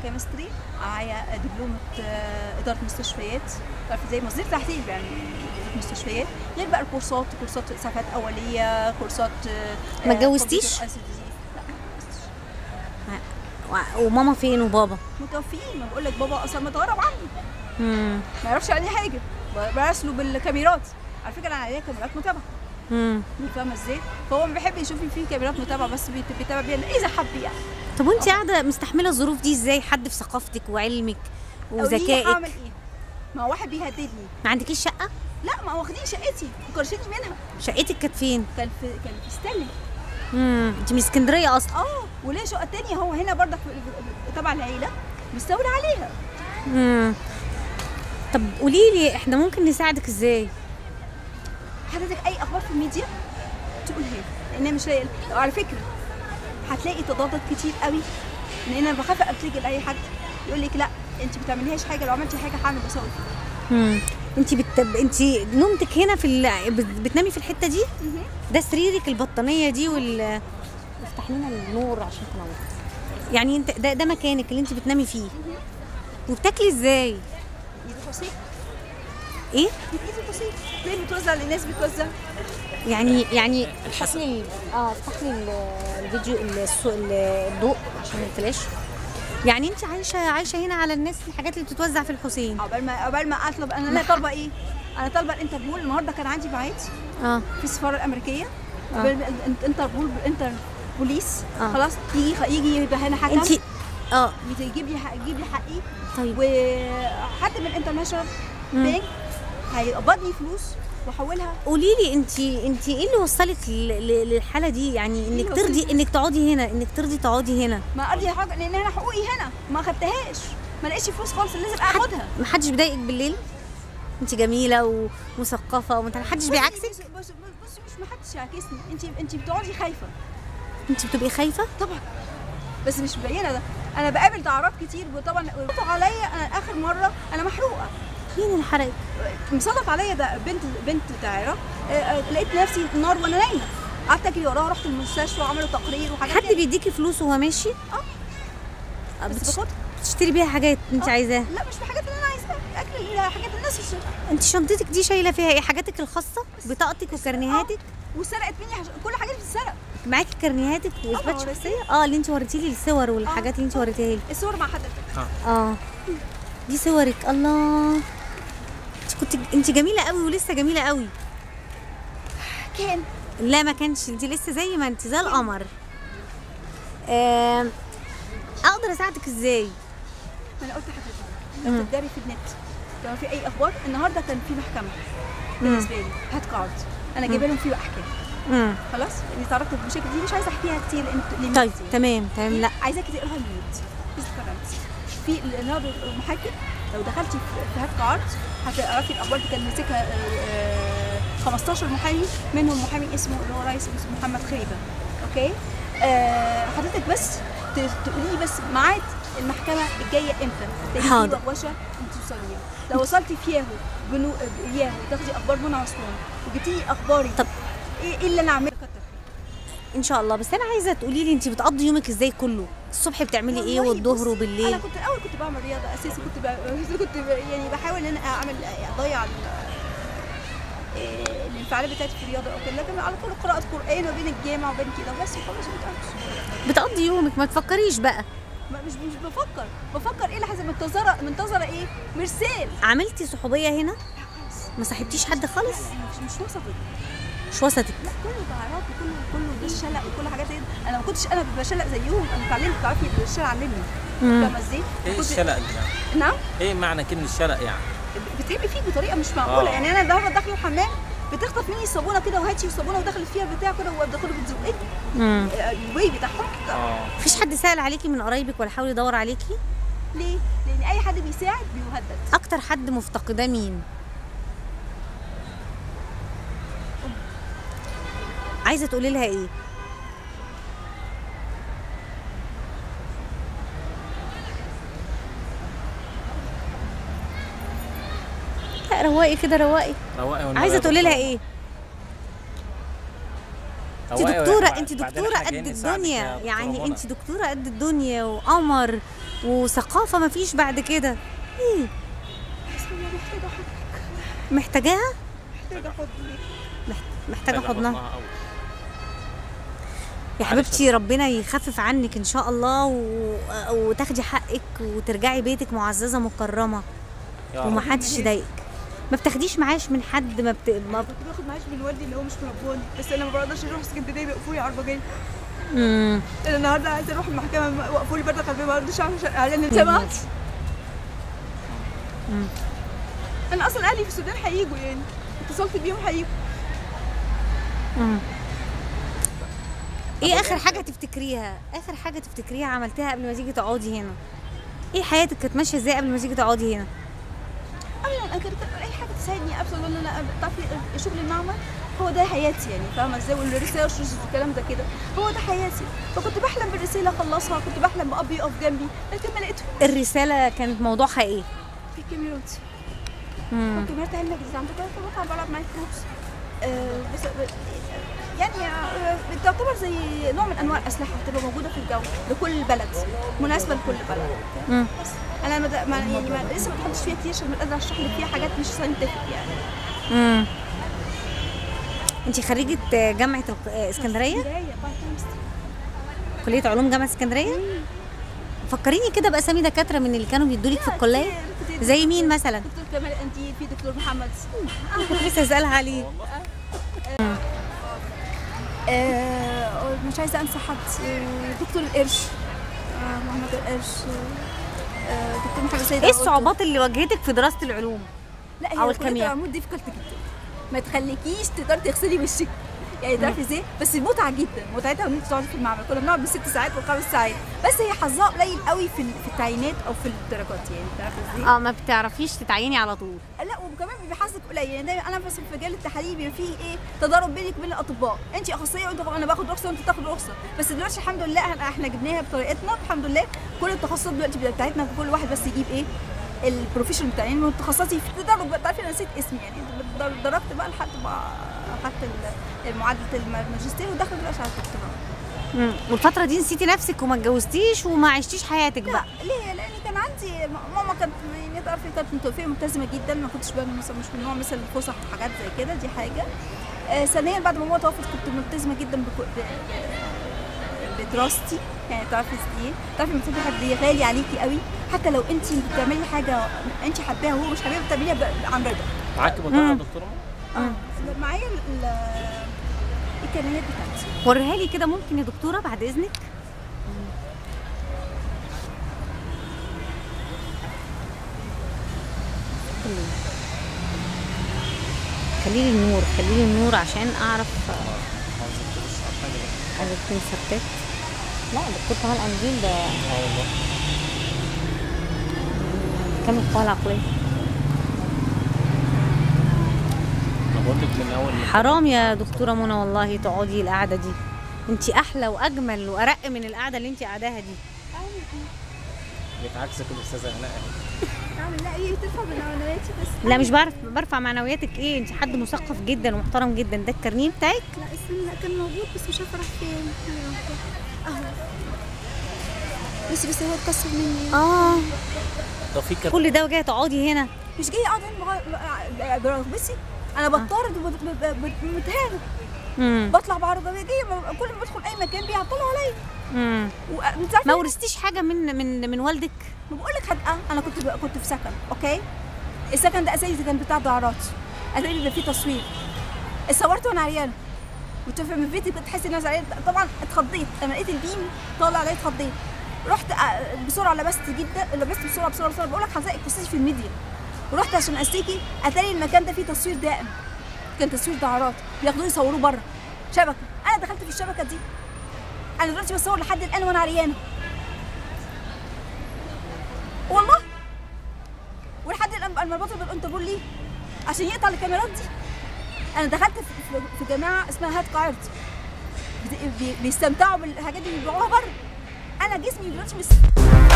كيمستري معايا دبلومه آه، اداره مستشفيات تعرف زي مصدر تحتيه يعني مستشفيات غير بقى الكورسات كورسات اسعافات اوليه كورسات آه، ما آه، اتجوزتيش؟ computer assisted. لا ما اتجوزتش. و- وماما فين وبابا متوفيين ما بقول لك بابا اصلا متغرب عني مم. ما يعرفش عني حاجه براسله بالكاميرات على فكره انا عليا كاميرات متابعه مم. فاهمه ازاي؟ فهو ما بيحب يشوفني في كاميرات متابعه بس بيت- بيتابع بيها اذا حب يعني طب وانت قاعده مستحمله الظروف دي ازاي حد في ثقافتك وعلمك أو ليه وذكائك هعمل ايه؟ ما هو واحد بيهددني ما عندكيش شقه لا ما واخدين شقتي وكرشتني منها شقتك كانت فين كان في كان في ستانلي امم انت من اسكندريه اصلا اه وليه شقه تانية هو هنا برضك في- تبع العيله مستولى عليها امم طب قولي لي احنا ممكن نساعدك ازاي حضرتك اي اخبار في الميديا تقولها لي لان أنا مش لاقي وعلى فكره هتلاقي تضادات كتير قوي لان انا بخاف ابتلج لاي حد يقول لك لا انت بتعمليهاش حاجه لو عملتي حاجه هعمل بسوي امم انت بت... انت نومتك هنا في ال... بت... بتنامي في الحته دي ده سريرك البطانيه دي وال افتح لنا النور عشان تنور يعني انت ده ده مكانك اللي انت بتنامي فيه وبتاكلي ازاي ايد الحسين ايه ايد الحسين زي بتوزع للناس بتوزع يعني يعني افتح لي اه افتح لي ال- الفيديو الصو- ال- الضوء عشان الفلاش يعني انت عايشه عايشه هنا على الناس الحاجات اللي بتتوزع في الحسين عقبال ما عقبال ما اطلب انا لا طالبه ايه؟ انا طالبه الانتربول النهارده كان عندي ميعاد اه في السفاره الامريكيه آه. عقبال ما الانتربول انتر بوليس آه. خلاص يجي يجي يبقى هنا حكم انت اه يجيب لي حق- يجيب لي حقي طيب وحد من الانترناشونال بانك هيقبضني فلوس واحولها قولي لي انت انت ايه اللي وصلك ل- ل- للحاله دي يعني انك اللي ترضي وصلني؟ انك تقعدي هنا انك ترضي تقعدي هنا ما ارضي حاجه لان انا حقوقي هنا ما خدتهاش ما لقيتش فلوس خالص لازم اخدها محدش بيضايقك بالليل انت جميله ومثقفه وما محدش بيعكسك بص بص, بص مش ما حدش يعكسني انت انت بتقعدي خايفه انت بتبقي خايفه طبعا بس مش مبينه ده انا بقابل تعارات كتير وطبعا وقفوا عليا انا اخر مره انا محروقه مين اللي حرقك مسلط عليا ده بنت بنت تعيره آه، آه، لقيت نفسي نار وانا نايمه قعدت اجري وراها رحت المستشفى وعملوا تقرير وحاجات حد كده. بيديكي فلوس وهو ماشي اه بس بتش- باخدها بتشتري بيها حاجات انت آه. عايزاها لا مش الحاجات اللي انا عايزاها اكل حاجات الناس الش- انت شنطتك دي شايله فيها ايه حاجاتك الخاصه بطاقتك وكرنيهاتك وسرقت مني حش... كل حاجات بتتسرق معاكي كرنيهاتك واثبات وريتها. شخصيه اه اللي انت وريتي لي الصور والحاجات اللي انت وريتيها لي الصور مع حضرتك اه دي صورك الله انت كنت انت جميله قوي ولسه جميله قوي كان لا ما كانش انت لسه زي ما انت زي القمر آم، اقدر اساعدك ازاي ما انا قلت لحضرتك لو تداري في النت لو في اي اخبار النهارده كان في محكمه بالنسبه لي هات كارد انا جايبه لهم فيه احكام امم خلاص اللي تعرضت للمشاكل دي مش عايزه احكيها كتير لان لأن طيب كتير. تمام تمام لا عايزاكي تقراها النت بس كرنت في النهارده المحاكم لو دخلتي في في هات كارد هتعرفي الاخبار دي كان ماسكها آه، آه، 15 محامي منهم محامي اسمه اللي هو رئيس اسمه محمد خيبه اوكي آه، حضرتك بس ت- تقولي لي بس ميعاد المحكمه الجايه امتى لان في حاضر. وغوشه انت توصليها لو وصلتي في ياهو بنو ياهو تاخدي اخبار منى عثمان وجبتي لي اخباري طب. ايه إيه اللي انا اعمله كتر ان شاء الله بس انا عايزه تقولي لي انت بتقضي يومك ازاي كله الصبح بتعملي ايه والله والظهر بصي، وبالليل انا كنت الاول كنت بعمل رياضه اساسي كنت ب... كنت ب... يعني بحاول ان انا اعمل اضيع ال... إيه، الانفعالات بتاعتي في الرياضه او كده لكن على طول قراءه قران وبين الجامع وبين كده بس وخلاص وبتعمل. بتقضي يومك ما تفكريش بقى ما- مش مش بفكر بفكر ايه اللي حصل منتظره منتظره ايه مرسال عملتي صحوبيه هنا لا خالص ما صاحبتيش حد خالص مش مش وسطي مش وسطك لا كله تعارات وكله كله ده الشلق وكل حاجات زي دي. انا ما كنتش انا بشلق زيهم انا اتعلمت تعرفي الشلق علمني مم. فاهمه ازاي؟ ايه كنت- الشلق دي يعني؟ نعم ايه معنى كلمة شلق يعني؟ بتهب فيك بطريقه مش معقوله آه. يعني انا النهارده داخله الحمام بتخطف مني الصابونه كده وهاتي الصابونه ودخلت فيها بتاع كده ودخلت بتزقني امم الواي بتاعهم اه مفيش حد سأل عليكي من قرايبك ولا حاول يدور عليكي ليه؟ لان اي حد بيساعد بيهدد اكتر حد مفتقداه مين عايزه تقولي لها ايه لا رواقي كده رواقي رواقي والنبي عايزه يا تقولي لها دكتور. ايه انت هو- دكتوره بعد- انت بعدين دكتوره إحنا قد جايين نساعدك يا الدنيا دكتورة يعني منى. انت دكتوره قد الدنيا وقمر وثقافه ما فيش بعد كده ايه بس انا محتاجه حضنك محتاجاها محتاجه حضنك محت- محتاجه محتاجة حضنها أوي. يا حبيبتي ربنا يخفف عنك ان شاء الله و... وتاخدي حقك وترجعي بيتك معززه مكرمه يا رب. ومحدش يضايقك ما بتاخديش معاش من حد ما, بت... ما كنت باخد معاش من والدي اللي هو مش مربوني بس انا ما بقدرش اروح اسكندريه بيوقفوا لي عربجيه مم. انا النهارده عايزه اروح المحكمه وقفوا لي برضه خلفيه ما رضيتش اعمل اعلان سمعت انا اصلا اهلي في السودان هيجوا يعني اتصلت بيهم هيجوا مم. ايه اخر حاجه تفتكريها اخر حاجه تفتكريها عملتها قبل ما تيجي تقعدي هنا ايه حياتك كانت ماشيه ازاي قبل ما تيجي تقعدي هنا ابدا انا كانت اي حاجه تساعدني ابدا ان انا تعرفي شغل المعمل هو ده حياتي يعني فاهمه ازاي والرساله والكلام ده كده هو ده حياتي فكنت بحلم بالرساله اخلصها كنت بحلم بابي يقف جنبي لكن ما لقيته الرساله كانت موضوعها ايه في كاميرونتي مم. كاميرا علم جديد عندك فبطلع بلعب معاك فلوس آه، بس يعني آه، تعتبر زي نوع من انواع الاسلحه بتبقى موجوده في الجو لكل بلد مناسبه لكل بلد مم. بس انا ما ما يعني ما لسه ما اتحطش فيها كتير عشان مش قادره اشرح لك فيها حاجات مش ساينتفك يعني امم انت خريجه جامعه الق- اسكندريه اسكندريه بايوكيمستري كليه علوم جامعه اسكندريه فكريني كده باسامي دكاتره من اللي كانوا بيدولك في الكليه زي مين مثلا دكتور كمال انديل في دكتور محمد كنت لسه اسالها عليه آه، مش عايزه انسى حد آه، دكتور القرش آه، محمد القرش آه، آه، دكتور محمد سيد ايه عبود. الصعوبات اللي واجهتك في دراسه العلوم لا هي أو كلية الكيمياء. العمود دي فكرت جدا ما تخليكيش تقدري تغسلي وشك يعني تعرفي ازاي بس متعه جدا متعتها ان انت تقعدي في المعمل كنا بنقعد بالست ساعات والخمس ساعات بس هي حظها قليل قوي في في التعيينات او في الدرجات يعني تعرفي ازاي اه ما بتعرفيش تتعيني على طول لا وكمان بيبقى حظك قليل يعني دايما انا بس في مجال التحاليل بيبقى فيه ايه تضارب بينك وبين الاطباء انت اخصائيه وانت انا باخد رخصه وانت تاخد رخصه بس دلوقتي الحمد لله احنا احنا جبناها بطريقتنا الحمد لله كل التخصصات دلوقتي بتاعتنا كل واحد بس يجيب ايه البروفيشن بتاعي يعني تخصصي في التدرج بقى تعرفي انا نسيت اسمي يعني درجت بقى لحد ما اخدت ال- المعادله الم- الماجستير ودخلت دلوقتي على الدكتوراه مم. والفتره دي نسيتي نفسك وما اتجوزتيش وما عشتيش حياتك بقى لا ليه؟ لان كان عندي ماما كانت يعني تعرفي كانت متوفيه ملتزمه جدا ما كنتش بقى مثلا مش من نوع مثل الفسح وحاجات زي كده دي حاجه آه ثانيا بعد ما ماما توفت كنت ملتزمه جدا بكو- ب- بدراستي يعني تعرفي ايه تعرفي لما تبقي حد غالي عليكي قوي حتى لو انت بتعملي حاجه انت حباها وهو مش حاببها بتعمليها ب- عن رضا معاكي بطاقه يا دكتوره منى؟ اه معايا ال- ال- الكماليات بتاعتي وريها لي كده ممكن يا دكتوره بعد اذنك خلي لي النور خلي لي النور عشان اعرف عاوزك تبص على حاجه بقى. عايزة تكون ثبتت لا دكتور كمال انزيل ده اه والله كامل القوى العقليه انا بقول لك من اول ما- حرام يا دكتوره منى والله تقعدي القعده دي انت احلى واجمل وارق من القعده اللي انت قاعداها دي بتعكسك الاستاذه هناء اعمل لا هي ترفع بنوعياتي بس لا مش بعرف برفع معنوياتك ايه انت حد مثقف جدا ومحترم جدا ده الكارنيه بتاعك لا استنى لا كان موجود بس مش عارفه راح فين اهو بس بس هو اتكسر مني اه طب في كم كل ده وجايه تقعدي هنا مش جاي اقعد هنا بغ- برغبتي انا بطارد ومتهانه امم بطلع بعربيه جايه ما- كل ما بدخل اي مكان بيعطلوا عليا امم وانت عارفه ما ورثتيش حاجه من من من والدك ما بقول لك هدقه انا كنت ب... كنت في سكن اوكي السكن ده اساسي كان بتاع دعارات اساسي بيبقى فيه تصوير اتصورت وانا عريانه كنت في من بيتي كنت حاسس ان انا عريانه طبعا اتخضيت لما لقيت البيم طالع عليا اتخضيت رحت أ- بسرعه لبست جدا لبست بسرعه بسرعه بسرعه بقول لك هتلاقي قصتي في الميديا ورحت عشان اشتكي اتاري المكان ده فيه تصوير دائم كان تصوير دعارات بياخدوه يصوروه بره شبكه انا دخلت في الشبكه دي انا دلوقتي بصور لحد الان وانا عريانه والله ولحد الان بقى المربوطه بالانتربول ليه عشان يقطع الكاميرات دي انا دخلت في, في- في جماعه اسمها هات قاعد بيستمتعوا بالحاجات دي بيبيعوها بره انا جسمي دلوقتي مش